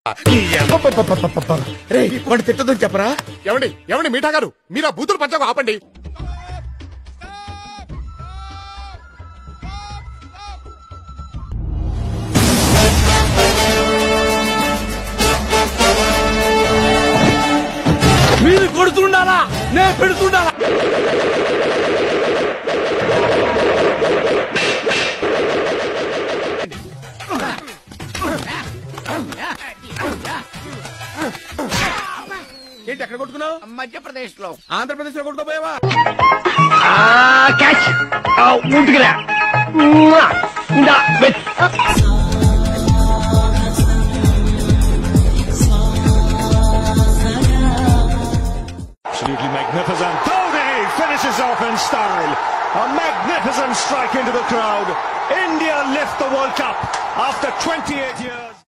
రే వాడు తిట్టదని చెప్పరా ఎవండి ఎవండి మీఠా గారు మీరు ఆ బూతులు పంచకు ఆపండి మీరు కొడుతుండాలా నేను పెడుతుండాలా ఏంటి ఎక్కడ కొట్టుకున్నావు మధ్యప్రదేశ్ లో ఆంధ్రప్రదేశ్ లో కొట్టుకోపోయావా క్యాచ్ ఊటుకురా ఇందా Absolutely magnificent. Dhoni finishes off in style. A magnificent strike into the crowd. India lift the World Cup after 28 years.